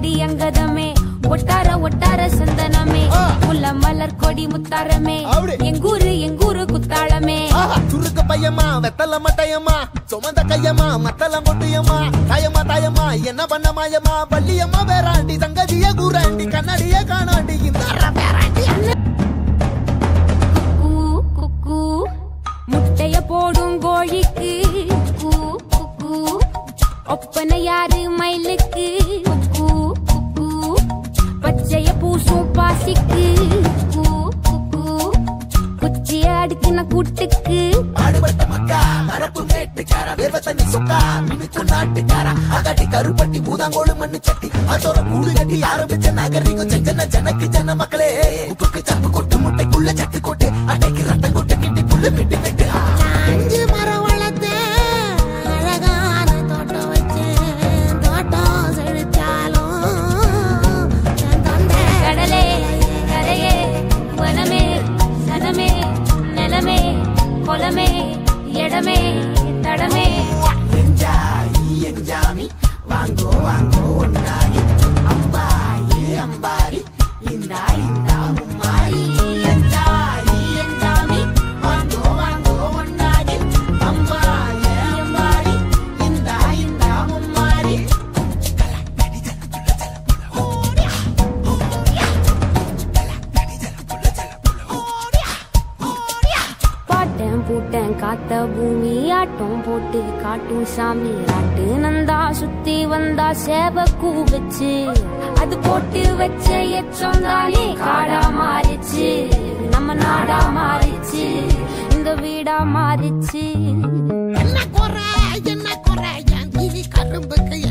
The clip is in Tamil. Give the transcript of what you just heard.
கொடி அங்கதமே ஒட்டார ஒட்டார சந்தனமே முல்ல மலர் கொடி முத்தாரமே அப்படி. எங்கூரு எங்கூரு குத்தாளமே ஆஹா, சுருக்கு பையமா வெத்தல மட்டையம்மா சுமந்த கையம்மா மத்தல மொட்டையம்மா தாயம்மா தாயம்மா என்ன பண்ண மாயம்மா பள்ளியம்மா வேறாண்டி சங்கதிய கூறாண்டி கண்ணாடிய காணாண்டி இந்த அற வேறாண்டி கூ குக்கு முட்டைய போடும் கோழிக்கு கூ குக்கு ஒப்பனை யாரு மயிலுக்கு குக்கு குக்கு பச்சைய பூசும் பாசிக்கு கூ குக்கு குச்சிய அடுக்கின கூட்டுக்கு ஆடுபட்ட மக்கா மரப்பு மேட்டுக்கார வேர்வ தண்ணி சொக்கா மினுக்கு நாட்டுக்கார அகட்டி கருப்பட்டி பூதாங்கோடு மண்ணு சட்டி அதோட கூடு கட்டி ஆரம்பிச்ச நாகரிகம் செஞ்சன ஜனக்கு ஜன மக்களே உப்புக்கு சப்பு கொட்டு முட்டைக்குள்ள சட்டு கொட்டு அட்டைக்கு ரத்தம் கொட்டு கிட்டி புல்லு வெட்டி வெட்டு அஞ்சு மரம் வளர்த்தேன் அழகான தோட்டம் வச்சேன் தோட்டம் செழிச்சாலும் என் தொண்டை கடலே கரையே வனமே சனமே நிலமே கொலமே இடமே தடமே என்ஜாய் என்ஜாமி வாங்கோ வாங்கோ ஒன்னாரி அம்பாயி அம்பாரி இந்தா இந்தா மும்மாரி என்ஜாய் என்ஜாமி வாங்கோ வாங்கோ ஒன்னாரி அம்பாயி அம்பாரி இந்தா இந்தா மும்மாரி பாட்டேன் பூட்டேன் காத்த பூமி ஆட்டம் போட்டு காட்டும் சாமி ராட்டு நந்தா சுத்தி வந்தா சேவ கூ வச்சு அது போட்டு வச்ச எச்சம் தானே காடா மாறிச்சு நம்ம நாடா மாறிச்சு இந்த வீடா மாறிச்சு என்ன குறை என்ன குறை என் கிளி கரும்புக்கு